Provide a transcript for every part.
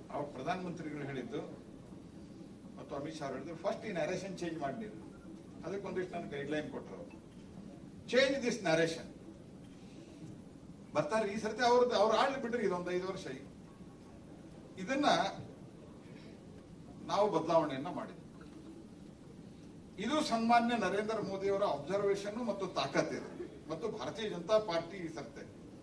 ಅವ್ರ ಪ್ರಧಾನಮಂತ್ರಿಗಳು ಹೇಳಿದ್ದು ಮತ್ತು ಅಮಿತ್ ಶಾ ಅವ್ರು ಹೇಳಿದ್ರು ಫಸ್ಟ್ ಈ ನರೇಷನ್ ಚೇಂಜ್ ಮಾಡಿ ನೀವು ಅದಕ್ಕೆ ಒಂದಿಷ್ಟು ನನಗೆ ಗೈಡ್ಲೈನ್ ಕೊಟ್ಟರು ಚೇಂಜ್ ದಿಸ್ ನರೇಷನ್ ಬರ್ತಾರೆ ಈ ಸರ್ತಿ ಅವ್ರದ್ದು ಅವ್ರು ಆಳ್ಲಿ ಬಿಡ್ರಿ ಇದೊಂದು ಐದು ವರ್ಷ ಈಗ ಇದನ್ನ ನಾವು ಬದಲಾವಣೆಯನ್ನ ಮಾಡಿದ್ವಿ ಇದು ಸನ್ಮಾನ್ಯ ನರೇಂದ್ರ ಮೋದಿಯವರ ಅಬ್ಸರ್ವೇಷನ್ ಮತ್ತು ತಾಕತ್ತಿದೆ ಮತ್ತು ಭಾರತೀಯ ಜನತಾ ಪಾರ್ಟಿ ಈ ಸರ್ತೆ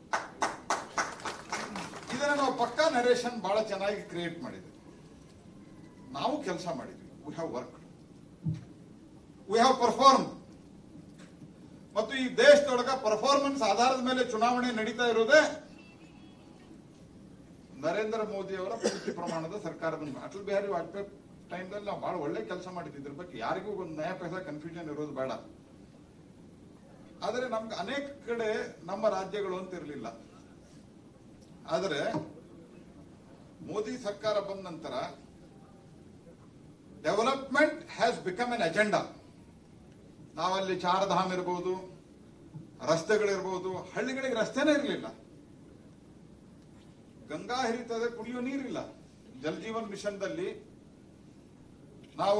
ಇದನ್ನ ನಾವು ಪಕ್ಕಾ ನರೇಷನ್ ಬಹಳ ಚೆನ್ನಾಗಿ ಕ್ರಿಯೇಟ್ ಮಾಡಿದ್ವಿ ನಾವು ಕೆಲಸ ಮಾಡಿದ್ವಿ we have work we have perform ಮತ್ತು ಈ ದೇಶದೊಳಗ ಪರ್ಫಾರ್ಮೆನ್ಸ್ ಆಧಾರದ ಮೇಲೆ ಚುನಾವಣೆ ನಡೀತಾ ಇರೋದೇ ನರೇಂದ್ರ ಮೋದಿ ಅವರ ಪೂರ್ತಿ ಪ್ರಮಾಣದ ಸರ್ಕಾರದ ಅಟಲ್ ಬಿಹಾರಿ ವಾಜಪೇಯಿ ಟೈಮ್ದಲ್ಲಿ ನಾವು ಬಹಳ ಒಳ್ಳೆ ಕೆಲಸ ಮಾಡಿದ್ವಿ ಇದ್ರ ಬಗ್ಗೆ ಯಾರಿಗೂ ಒಂದು ನಯ ಪೈಸಾ ಕನ್ಫ್ಯೂಷನ್ ಇರೋದು ಬೇಡ ಆದರೆ ನಮ್ಗೆ ಅನೇಕ ಕಡೆ ನಮ್ಮ ರಾಜ್ಯಗಳು ಅಂತ ಇರಲಿಲ್ಲ ಆದರೆ ಮೋದಿ ಸರ್ಕಾರ ಬಂದ ನಂತರ development has become an agenda ನಾವಲ್ಲಿ ಚಾರಧಾಮ್ ಇರ್ಬೋದು ರಸ್ತೆಗಳಿರ್ಬೋದು ಹಳ್ಳಿಗಳಿಗೆ ರಸ್ತೆನೇ ಇರಲಿಲ್ಲ ಗಂಗಾ ಹರಿತದೆ ಕುಡಿಯೋ ನೀರಿಲ್ಲ ಜಲ್ ಜೀವನ್ ಮಿಷನ್ದಲ್ಲಿ ನಾವು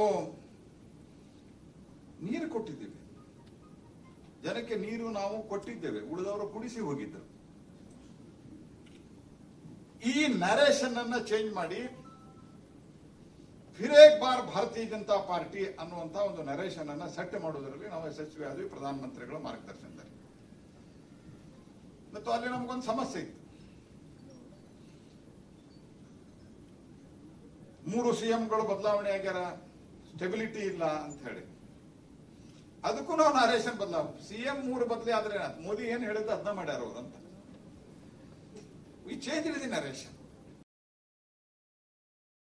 ನೀರು ಕೊಟ್ಟಿದ್ದೀವಿ ಜನಕ್ಕೆ ನೀರು ನಾವು ಕೊಟ್ಟಿದ್ದೇವೆ ಉಳಿದವರು ಕುಡಿಸಿ ಹೋಗಿದ್ದರು ಈ ನರೇಷನ್ ಅನ್ನ ಚೇಂಜ್ ಮಾಡಿ ಫಿರ್ ಏಕ್ ಬಾರ್ ಭಾರತೀಯ ಜನತಾ ಪಾರ್ಟಿ ಅನ್ನುವಂತ ಒಂದು ನರೇಷನ್ ಅನ್ನ ಸೆಟ್ ಮಾಡುವುದರಲ್ಲಿ ನಾವು ಯಶಸ್ವಿ ಆದ್ವಿ ಪ್ರಧಾನಮಂತ್ರಿಗಳ ಮಾರ್ಗದರ್ಶನದಲ್ಲಿ ಮತ್ತು ಅಲ್ಲಿ ನಮಗೊಂದು ಸಮಸ್ಯೆ ಇತ್ತು ಮೂರು ಸಿಎಂಗಳು ಬದಲಾವಣೆ ಆಗ್ಯಾರ ಸ್ಟೆಬಿಲಿಟಿ ಇಲ್ಲ ಅಂತ ಹೇಳಿ ಅದಕ್ಕೂ ನಾವು ನರೇಷನ್ ಬದಲಾವ ಸಿಎಂ ಮೂರು ಬದಲಿ ಆದ್ರೆ ಏನಾಯ್ತು? ಮೋದಿ ಏನ್ ಹೇಳಿದ್ದು ಅದನ್ನ ಮಾಡ್ಯಾರ ಅವ್ರು ಅಂತ ವಿ ಚೇಂಜ್ ದಿ ನರೇಷನ್